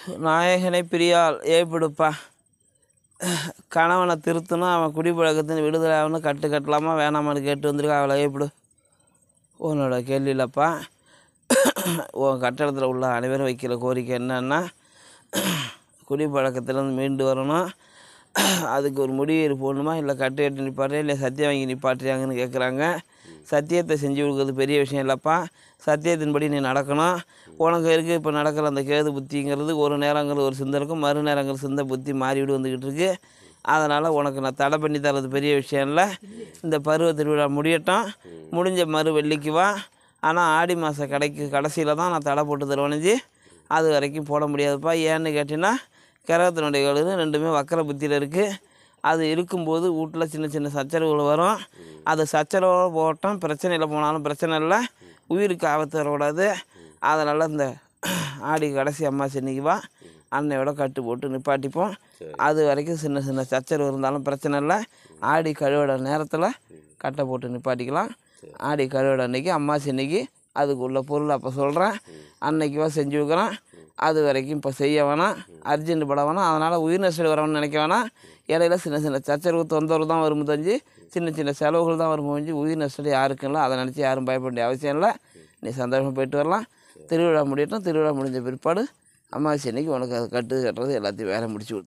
நாயகனை பிரியால் ஏப்பிடுப்பா கணவனை திருத்தணும் அவன் குடிப்பழக்கத்தின் விடுதலை ஆகணும் கட்டு கட்டலாமா வேணாமான்னு கேட்டு வந்திருக்கா அவளை ஏப்பிடு உன்னோட கேள்வியிலப்பா உன் கட்டடத்தில் உள்ள அனைவரும் வைக்கிற கோரிக்கை என்னன்னா குடிப்பழக்கத்திலேருந்து மீண்டு வரணும் அதுக்கு ஒரு முடிவு போடணுமா இல்லை கட்டு கட்டி நிப்பாட்டுறியா இல்லை சத்தியம் வாங்கி நிப்பாட்டுறியாங்கன்னு கேட்குறாங்க சத்தியத்தை செஞ்சு கொடுக்குறது பெரிய விஷயம் இல்லைப்பா சத்தியத்தின்படி நீ நடக்கணும் உனக்கு இருக்குது இப்போ நடக்கிற அந்த கேது புத்திங்கிறது ஒரு நேரங்கள் ஒரு சிந்தை இருக்கும் மறு நேரங்கள் சிந்தை புத்தி மாறிவிட்டு வந்துக்கிட்டு இருக்கு அதனால் உனக்கு நான் தடை பண்ணி தரது பெரிய விஷயம் இல்லை இந்த பருவ திருவிழா முடியட்டும் முடிஞ்ச மறு வெள்ளிக்கு வா ஆனால் ஆடி மாத கடைக்கு கடைசியில் தான் நான் தடை போட்டு தருவேனுச்சு அது வரைக்கும் போட முடியாதுப்பா ஏன்னு கேட்டிங்கன்னா கிரகத்தினுடைய கழுகு ரெண்டுமே வக்கர புத்தியில் இருக்குது அது இருக்கும்போது வீட்டில் சின்ன சின்ன சச்சரவுகள் வரும் அது சச்சரவோடு போகட்டும் பிரச்சனையில் போனாலும் பிரச்சனை இல்லை உயிருக்கு ஆபத்து வரக்கூடாது அதனால் இந்த ஆடி கடைசி அம்மாசி இன்னைக்கு வா அன்னையோட கட்டு போட்டு நிப்பாட்டிப்போம் அது வரைக்கும் சின்ன சின்ன சச்சரவு இருந்தாலும் பிரச்சனை இல்லை ஆடி கழுவிட நேரத்தில் கட்டை போட்டு நிப்பாட்டிக்கலாம் ஆடி கழுவிட அன்னைக்கு அம்மாசி இன்னைக்கு அதுக்குள்ள பொருள் அப்போ சொல்கிறேன் அன்னைக்குவா செஞ்சு வைக்கிறேன் அது வரைக்கும் இப்போ செய்ய வேணாம் அர்ஜென்ட் பட வேணாம் அதனால் உயிர் நஷ்டம் வரணும்னு நினைக்க வேணாம் இடையில சின்ன சின்ன சச்சரவு தொந்தரவு தான் வரும் தெரிஞ்சு சின்ன சின்ன செலவுகள் தான் வரும் முடிஞ்சு உயிர் நஷ்டம் யாருக்கும் இல்லை அதை நினச்சி யாரும் பயப்பட வேண்டிய அவசியம் இல்லை நீ சந்தோஷமாக போயிட்டு வரலாம் திருவிழா முடியட்டும் திருவிழா முடிஞ்ச பிற்பாடு அமாவாசை அன்னைக்கு உனக்கு அது கட்டு கட்டுறது எல்லாத்தையும் வேலை முடிச்சு விடு